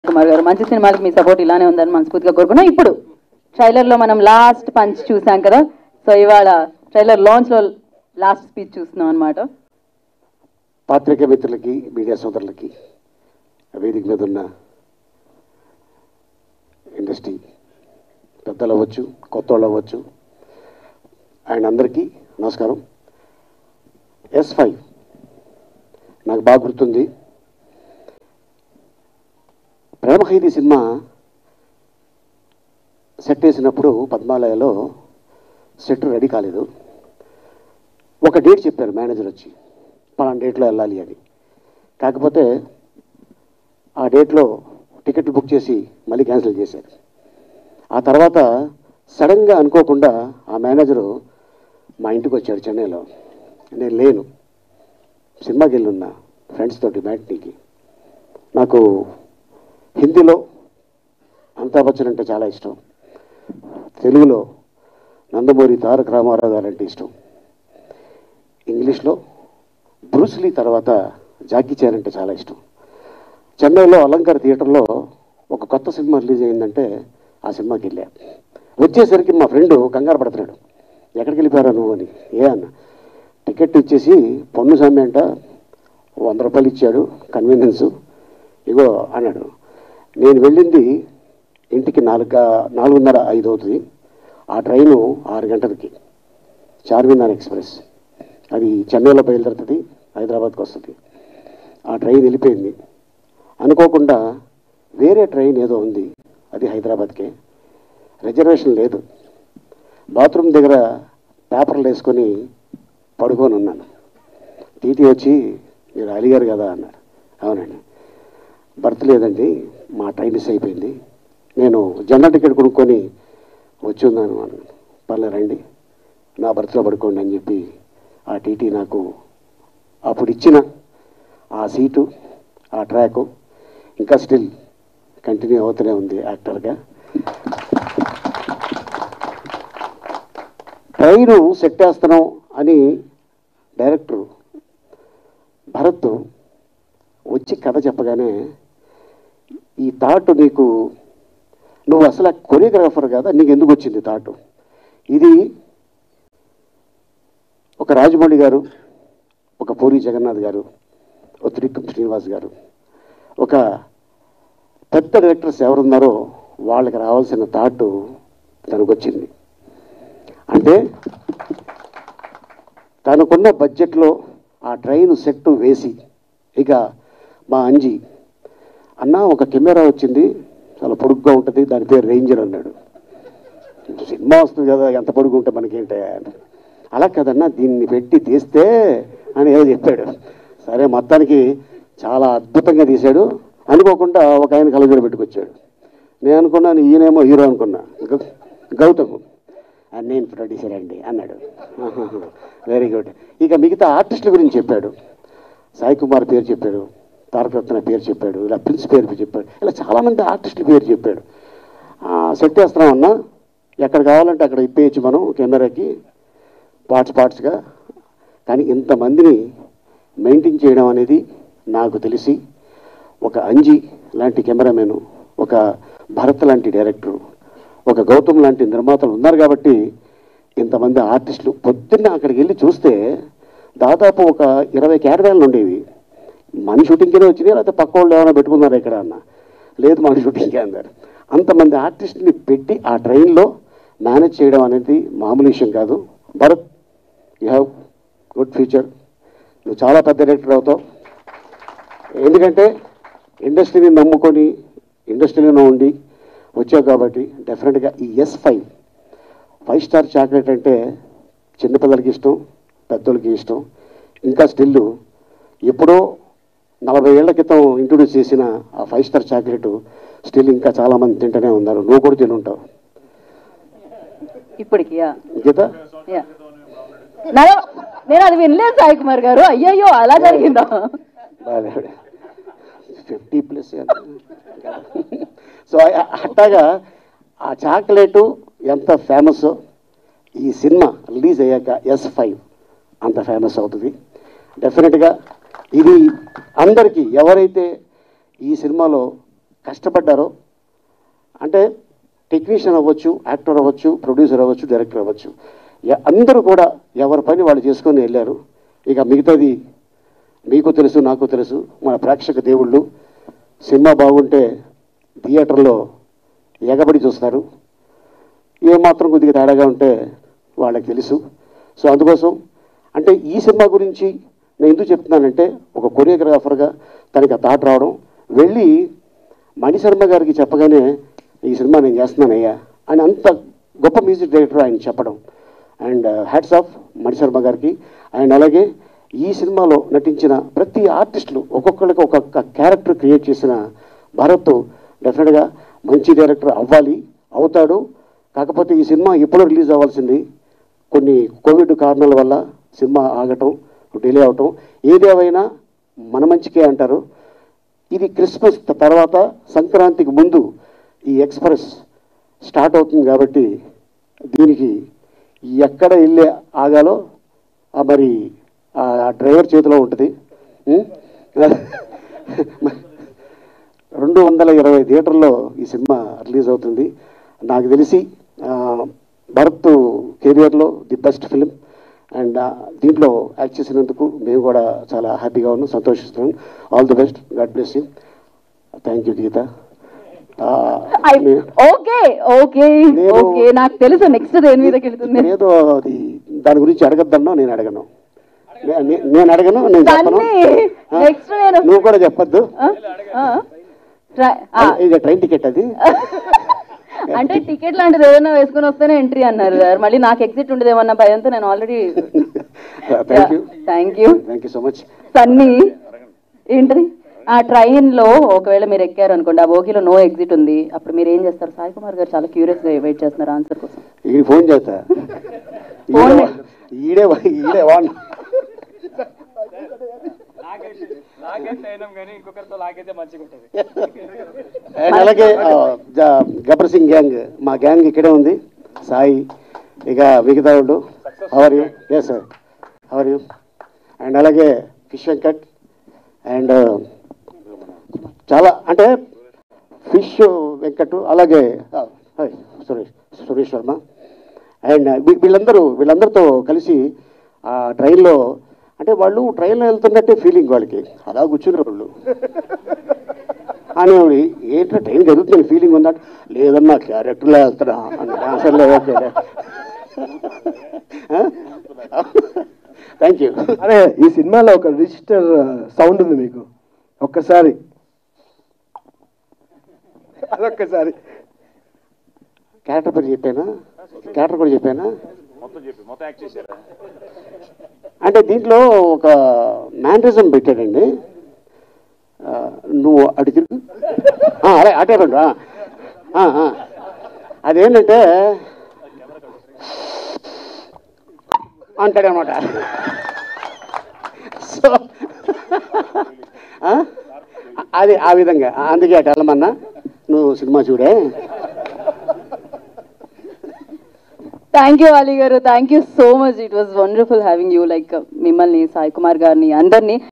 కుమార్ గారు మంచి సినిమాలకు మీ సపోర్ట్ ఇలానే ఉందని మనస్ఫూర్తిగా కోరుకున్నాం ఇప్పుడు ట్రైలర్ లో మనం లాస్ట్ పంచ్ చూసాం కదా సో ఇవాళ ట్రైలర్ లాంచ్ లో లాస్ట్ స్పీచ్ చూస్తున్నాం అనమాట పాత్రిక మిత్రులకి మీడియా సోదరులకి వేదిక మీద ఉన్న ఇండస్ట్రీ పెద్దలు అవ్వచ్చు కొత్త వాళ్ళు అవ్వచ్చు ఆయన అందరికీ నమస్కారం ఎస్ ఫైవ్ నాకు బాగా గుర్తుంది ప్రేమ ఖైదీ సినిమా సెట్ వేసినప్పుడు పద్మాలయలో సెట్ రెడీ కాలేదు ఒక డేట్ చెప్పారు మేనేజర్ వచ్చి పలానా డేట్లో వెళ్ళాలి అని కాకపోతే ఆ డేట్లో టికెట్లు బుక్ చేసి మళ్ళీ క్యాన్సిల్ చేశారు ఆ తర్వాత సడన్గా అనుకోకుండా ఆ మేనేజరు మా ఇంటికి వచ్చాడు చెన్నైలో నేను లేను సినిమాకి వెళ్ళున్నా ఫ్రెండ్స్ తోటి మ్యాట్నీకి నాకు హిందీలో అమితాబ్ బచ్చన్ అంటే చాలా ఇష్టం తెలుగులో నందమూరి తారక రామారావు గారు అంటే ఇష్టం ఇంగ్లీష్లో బ్రూస్లీ తర్వాత జాకీ చాన్ అంటే చాలా ఇష్టం చెన్నైలో అలంకార థియేటర్లో ఒక కొత్త సినిమా రిలీజ్ అయిందంటే ఆ సినిమాకి వెళ్ళా వచ్చేసరికి మా ఫ్రెండ్ కంగారు పడుతున్నాడు ఎక్కడికి వెళ్ళిపోయారా నువ్వు అని ఏ అన్న టికెట్ ఇచ్చేసి పొన్ను స్వామి అంట వంద రూపాయలు ఇచ్చాడు కన్వీనియన్స్ ఇగో అన్నాడు నేను వెళ్ళింది ఇంటికి నాలుగు నాలుగున్నర ఐదు అవుతుంది ఆ ట్రైను ఆరు గంటలకి చార్మినార్ ఎక్స్ప్రెస్ అది చెన్నైలో బయలుదేరుతుంది హైదరాబాద్కి వస్తుంది ఆ ట్రైన్ వెళ్ళిపోయింది అనుకోకుండా వేరే ట్రైన్ ఏదో ఉంది అది హైదరాబాద్కే రిజర్వేషన్ లేదు బాత్రూమ్ దగ్గర పేపర్లు వేసుకొని పడుకొని ఉన్నాను టీటీ వచ్చి మీరు అలిగారు కదా అన్నారు అవునండి బర్త్ లేదండి మా ట్రైన్ మిస్ అయిపోయింది నేను జనరల్ టికెట్ కొనుక్కొని వచ్చి ఉన్నాను అన్నాను పర్లేదు రండి నా బర్త్లో పడుకోండి అని చెప్పి ఆ టీటీ నాకు అప్పుడు ఇచ్చిన ఆ సీటు ఆ ట్రాకు ఇంకా స్టిల్ కంటిన్యూ అవుతూనే ఉంది యాక్టర్గా ట్రైను సెట్ వేస్తున్నాం అని డైరెక్టర్ భరత్ వచ్చి కథ చెప్పగానే ఈ థాట్ నీకు నువ్వు అసలు కొరియోగ్రాఫర్ కదా నీకు ఎందుకు వచ్చింది థాట్ ఇది ఒక రాజమౌళి గారు ఒక పూరి జగన్నాథ్ గారు ఒక త్రికం శ్రీనివాస్ గారు ఒక పెద్ద డైరెక్టర్స్ ఎవరున్నారో వాళ్ళకి రావాల్సిన థాట్ తనకు వచ్చింది అంటే తనకున్న బడ్జెట్లో ఆ ట్రైన్ సెట్ వేసి ఇక మా అంజి అన్న ఒక కెమెరా వచ్చింది చాలా పొడుగ్గా ఉంటుంది దాని పేరు రేంజర్ అన్నాడు సినిమా వస్తుంది కదా ఎంత పొడుగు ఉంటే మనకేంటయా అని. అలా కదన్నా దీన్ని పెట్టి తీస్తే అని ఏదో చెప్పాడు సరే మొత్తానికి చాలా అద్భుతంగా తీశాడు అనుకోకుండా ఒక ఆయన కలజోడు పెట్టుకొచ్చాడు నేను అనుకున్నాను ఈయనేమో హీరో అనుకున్నా గౌ- గౌతమ్ "ఆ, నేను ప్రొడ్యూసర్ అండి అన్నాడు వెరీ గుడ్ ఇక మిగతా ఆర్టిస్టుల గురించి చెప్పాడు సాయి కుమార్ పేరు చెప్పాడు తారక రత్న పేరు చెప్పాడు ఇలా ప్రిన్స్ పేరు చెప్పాడు ఇలా చాలామంది ఆర్టిస్టుల పేరు చెప్పాడు ఆ, సెట్ చేస్తున్నామన్నా ఎక్కడ కావాలంటే అక్కడ ఇప్పేయచ్చు మనం కెమెరాకి పార్ట్స్ పార్ట్స్గా కానీ ఇంతమందిని మెయింటైన్ చేయడం అనేది నాకు తెలిసి ఒక అంజి లాంటి కెమెరామెను ఒక భరత్ లాంటి డైరెక్టరు ఒక గౌతమ్ లాంటి నిర్మాతలు ఉన్నారు కాబట్టి ఇంతమంది ఆర్టిస్టులు పొద్దున్న అక్కడికి వెళ్ళి చూస్తే దాదాపు ఒక ఇరవై క్యారవాన్లు ఉండేవి మన షూటింగ్కే వచ్చినాయి లేకపోతే పక్క వాళ్ళు ఏమైనా పెట్టుకున్నారా ఇక్కడ అన్న లేదు మన షూటింగ్కే అన్నారు అంతమంది ఆర్టిస్ట్ని పెట్టి ఆ ట్రైన్లో మేనేజ్ చేయడం అనేది మామూలు విషయం కాదు Bharat you have good future నువ్వు చాలా పెద్ద డైరెక్టర్ అవుతావు ఎందుకంటే ఇండస్ట్రీని నమ్ముకొని ఇండస్ట్రీలో ఉండి వచ్చావు కాబట్టి డెఫినెట్గా ఈ S five five star chocolate అంటే చిన్నపిల్లలకి ఇష్టం పెద్దోళ్ళకి ఇష్టం ఇంకా స్టిల్ ఎప్పుడో నలభై ఏళ్ల క్రితం ఇంట్రొడ్యూస్ చేసిన ఆ ఫైవ్ స్టార్ చాక్లెట్ స్టిల్ ఇంకా చాలామంది తింటూనే ఉన్నారు నువ్వు కూడా తిని ఉంటావు ఇప్పటికి యా గీత యా నాలో నేను అది వినలేదు సాయి కుమార్ గారు అయ్యయ్యో అలా జరిగిందా ఫిఫ్టీ ప్లస్ సో అట్టాగా ఆ చాక్లెట్ ఎంత ఫేమస్ ఈ సినిమా రిలీజ్ అయ్యాక ఎస్ ఫైవ్ అంత ఫేమస్ అవుతుంది డెఫినెట్గా ఇది అందరికీ ఎవరైతే ఈ సినిమాలో కష్టపడ్డారో అంటే టెక్నీషియన్ అవ్వచ్చు యాక్టర్ అవ్వచ్చు ప్రొడ్యూసర్ అవ్వచ్చు డైరెక్టర్ అవ్వచ్చు ఎ- అందరూ కూడా ఎవరి పని వాళ్ళు చేసుకొని వెళ్ళారు ఇక మిగతాది మీకు తెలుసు నాకు తెలుసు మన ప్రేక్షక దేవుళ్ళు సినిమా బాగుంటే థియేటర్లో ఎగబడి చూస్తారు ఏమాత్రం కొద్దిగా తేడాగా ఉంటే వాళ్ళకి తెలుసు సో అందుకోసం అంటే ఈ సినిమా గురించి నేను ఎందుకు చెప్తున్నానంటే ఒక కొరియోగ్రాఫర్గా తనకి ఆ థాట్ రావడం వెళ్ళి మణిశర్మ గారికి చెప్పగానే ఈ సినిమా నేను చేస్తున్నానయ్యా అని అంత గొప్ప మ్యూజిక్ డైరెక్టర్ ఆయన చెప్పడం అండ్ హ్యాట్స్ ఆఫ్ మణిశర్మ గారికి అండ్ అలాగే ఈ సినిమాలో నటించిన ప్రతి ఆర్టిస్టులు ఒక్కొక్కరికి ఒక్కొక్క క్యారెక్టర్ క్రియేట్ చేసిన భారత్ డెఫినెట్గా మంచి డైరెక్టర్ అవ్వాలి అవుతాడు కాకపోతే ఈ సినిమా ఎప్పుడో రిలీజ్ అవ్వాల్సింది కొన్ని కోవిడ్ కారణాల వల్ల సినిమా ఆగటం డిలే అవటం ఏదేమైనా మన మంచికే అంటారు ఇది క్రిస్మస్ త- తర్వాత సంక్రాంతికి ముందు ఈ ఎక్స్ప్రెస్ స్టార్ట్ అవుతుంది కాబట్టి దీనికి ఎక్కడ వెళ్ళి ఆగాలో ఆ మరి ఆ డ్రైవర్ చేతిలో ఉంటుంది ఉం? రెండు వందల ఇరవై థియేటర్లో ఈ సినిమా రిలీజ్ అవుతుంది నాకు తెలిసి ఆ, భరత్ కెరియర్లో ది బెస్ట్ ఫిలిం అండ్ దీంట్లో యాక్ట్ చేసినందుకు మేము కూడా చాలా హ్యాపీగా ఉన్నాం సంతోషిస్తున్నాం all the best God bless you thank you Geetha ఆ, నే- ఓకే ఓకే నేను- ఓకే నాకు తెలుసు నెక్స్ట్ దేని మీదకి వెళ్తుంది ఏదో అది దాని గురించి అడగద్దన్నా నేను అడగను నే- నే- నేను అడగను నేను చెప్పను దాన్ని ఆ? నెక్స్ట్ నేను నువ్వు కూడా చెప్పొద్దు ఆ? ఆ? ట్రై- ఆ. ఇది ట్రైన్ టికెట్ అది అంటే టికెట్ లాంటిది ఏదైనా వేసుకొని వస్తేనే ఎంట్రీ అన్నారు సార్ మళ్ళీ నాకు ఎగ్జిట్ ఉండదేమన్న భయంతో నేను already thank you thank you thank you so much Sunny ఏంటది ఆ ట్రైన్ లో ఒకవేళ మీరు ఎక్కారు అనుకోండి ఆ బోగిలో నో ఎగ్జిట్ ఉంది అప్పుడు మీరు ఏం చేస్తారు సాయి కుమార్ గారు చాలా క్యూరియస్ గా వెయిట్ చేస్తున్నారు ఆన్సర్ కోసం ఈ ఫోన్ చేస్తా ఫోన్ ఈడే వా- ఈడే వా- ఈడే వాన్ నాకైతే అయినాం కానీ ఇంకొకరితో లాగైతే మంచిగా ఉంటుంది అండ్ అలాగే ఆ, జ- గబ్బర్ సింగ్ గ్యాంగ్ మా గ్యాంగ్ ఇక్కడే ఉంది సాయి ఇక మిగతా వాళ్ళు how are you yes sir how are you and అలాగే ఫిష్ వెంకట్ అండ్ చాలా అంటే ఫిష్ వెంకట్ అలాగే ఆ, హాయ్ సురేష్ సురేష్ వర్మ అండ్ వీ- వీళ్ళందరూ వీళ్ళందరితో కలిసి ఆ ట్రైన్లో అంటే వాళ్ళు ట్రైన్లో వెళ్తున్నట్టే ఫీలింగ్ వాళ్ళకి అలా కూర్చున్నారు వాళ్ళు అనేవాడు ఏంటో ట్రైన్ జరుగుతుంది ఫీలింగ్ ఉందంట లేదన్నా క్యారెక్టర్లో వెళ్తున్నా అని ఆన్సర్ లేదు థ్యాంక్ యూ అరే ఈ సినిమాలో ఒక రిజిస్టర్ సౌండ్ ఉంది మీకు ఒక్కసారి అదొక్కసారి క్యారెక్టర్ పేరు చెప్పానా క్యారెక్టర్ కూడా చెప్పానా మొత్తం చెప్పి మొత్తం యాక్ట్ చేశారా అంటే దీంట్లో ఒక మ్యానరిజం పెట్టాడండి ఆ, నువ్వు అటు తిరుగు ఆ, అదే అటే రండి ఆ. ఆ, ఆ. అదేంటంటే అంటాడనమాట సో ఆ? అది ఆ విధంగా అందుకే అటు వెళ్ళమన్నా నువ్వు సినిమా చూడే థ్యాంక్ యూ అలీ గారు thank you so much it was wonderful having you like మిమ్మల్ని సాయి కుమార్ గారిని అందరినీ